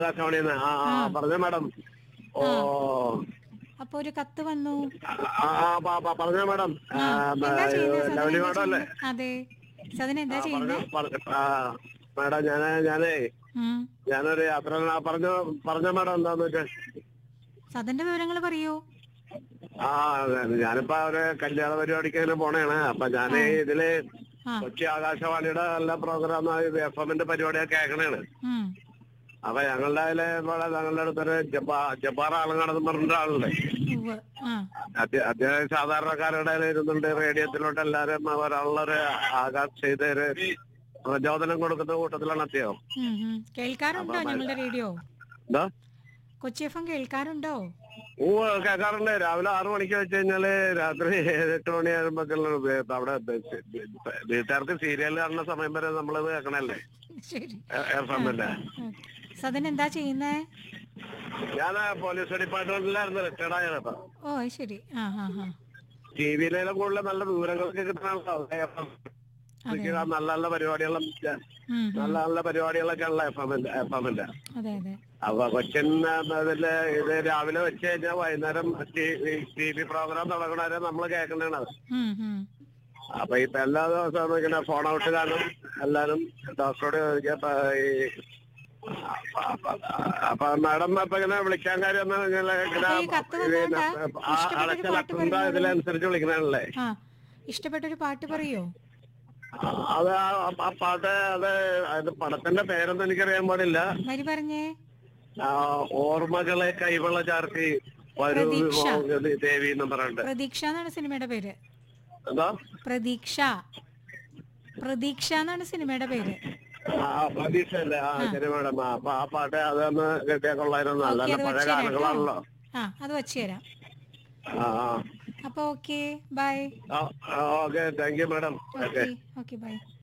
ആകാശവാണിന്ന് ആ ആ, പറഞ്ഞോ മാഡം ഓ അപ്പൊ ഒരു കത്ത് വന്നു ആ ആ, പ- പ- പറഞ്ഞോ മാഡം ആ, എന്താ ചെയ്യുന്നത് സദൻ ലവ്ലി എന്താ മാഡം അല്ലേ ചെയ്യുന്നത്? അതെ സദൻ എന്താ ആ, ചെയ്യുന്നത് പറഞ്ഞോ, പറഞ്ഞോ. ആ മാഡം ഞാന് ഞാനേ ഉം. ഞാനൊരു യാത്ര ആ, പറഞ്ഞോ പറഞ്ഞോ മാഡം എന്താന്ന് വെച്ചാൽ സദന്റെ വിവരങ്ങൾ പറയൂ ആ അതെ, ഞാനിപ്പോ ഒരു കല്യാണ പരിപാടിക്ക് അങ്ങനെ പോണേണ് അപ്പൊ ഞാൻ ഇതില് ആ കൊച്ചി ആകാശവാണിയുടെ എല്ലാ പ്രോഗ്രാം എഫ് എമ്മിന്റെ പരിപാടിയൊക്കെ കേൾക്കണേണ് ഉം. അപ്പൊ ഞങ്ങളുടെ അതിലെ ഇവിടെ ഞങ്ങളുടെ അടുത്തൊരു ജപ്പാ ജപ്പാർ ആളങ്ങാടെന്ന് പറഞ്ഞ ആളുണ്ട് ഉവ്വ്. ആ അത്യ- അത്യാവശ്യം സാധാരണക്കാരുടെ ഇടയിൽ ഇരുന്നുണ്ട് റേഡിയോത്തിലോട്ട് എല്ലാരും ഒരാളൊരു ആകാശ ചെയ്ത് ഒരു പ്രചോദനം കൊടുക്കുന്ന കൂട്ടത്തിലാണ് അത്യാവശ്യം ഉം, ഉം. കേൾക്കാറുണ്ടോ ഞങ്ങളുടെ റേഡിയോ എന്താ കൊച്ചി എഫ് എം കേൾക്കാറുണ്ടോ ഓ കേൾക്കാറുണ്ട് രാവിലെ ആറു മണിക്ക് വെച്ച് കഴിഞ്ഞാല് രാത്രി ഏഴ് എട്ട് മണി ആകുമ്പോഴേക്കുള്ള അവിടെ വീട്ടുകാർക്ക് സീരിയൽ കാണുന്ന സമയം വരെ നമ്മളത് കേൾക്കണല്ലേ ശരി എഫ് എമ്മിന്റെ ഓക്കേ. സദൻ എന്താ ചെയ്യുന്നേ ഞാൻ പോലീസ് ഡിപ്പാർട്ട്മെന്റിലായിരുന്നു റിട്ടയർഡ് ആയത് കേട്ടോ ഓ അത് ശരി ആ ആ ആ ടി വിയിലെല്ലാം കൂടുതൽ നല്ല വിവരങ്ങളൊക്കെ കിട്ടണല്ലോ അതെ നല്ല നല്ല പരിപാടികളും ഉം, ഉം. നല്ല നല്ല പരിപാടികളൊക്കെ ഉള്ള എഫ് എമ്മിന്റെ എഫ് എമ്മിന്റെ അതെ അതെ അപ്പൊ കൊച്ചിൻ അതില് ഇത് രാവിലെ വെച്ച് കഴിഞ്ഞാൽ വൈകുന്നേരം ടി വി പ്രോഗ്രാം തുടങ്ങണവരെ നമ്മൾ കേൾക്കണത് ഉം, ഉം. അപ്പൊ ഇപ്പൊ എല്ലാ ദിവസവും ഇങ്ങനെ ഫോൺ ഔട്ട് കാണും എല്ലാരും ഡോക്ടറോട് ചോദിക്കപ്പ ഈ അപ്പൊ- അപ്പൊ മാഡം അപ്പൊ ഇങ്ങനെ വിളിക്കാൻ കാര്യം എന്ന് പറഞ്ഞാല് ഇങ്ങനെ അപ്പൊ ഈ കത്ത് വന്നോണ്ടാ? ആ ഇഷ്ടപ്പെട്ടൊരു അടച്ച പാട്ട് ലക്കുണ്ട പറഞ്ഞോളൂ. ഇതിലനുസരിച്ച് വിളിക്കണല്ലേ ആ ഇഷ്ടപ്പെട്ടൊരു പാട്ട് പറയോ അത് ആ- ആ പാട്ട് അത് അത് പടത്തിന്റെ പേരൊന്നും എനിക്കറിയാൻ പാടില്ല വരി പറഞ്ഞേ ആ, ഓർമ്മകളെ കൈവെള്ള ചാർത്തി വരൂ പ്രതീക്ഷ. വിമോചനി ദേവി എന്ന് പറഞ്ഞിട്ട് പ്രതീക്ഷ എന്നാണ് സിനിമയുടെ പേര് എന്താ പ്രതീക്ഷ പ്രതീക്ഷ എന്നാണ് സിനിമയുടെ പേര് ആ പ്രതീക്ഷ അല്ലേ ആ ശരി മാഡം ആ, അപ്പൊ ആ പാട്ട് അതൊന്ന് കിട്ടിയാൽ കൊള്ളായിരുന്നു നല്ല ഓക്കേ, നല്ല അത് പഴയ വെച്ചുതരാം ഗാനങ്ങളാണല്ലോ ആ അത് വെച്ച് തരാം ആ അപ്പൊ ഓക്കെ ബൈ ആ okay thank you madam okay okay okay by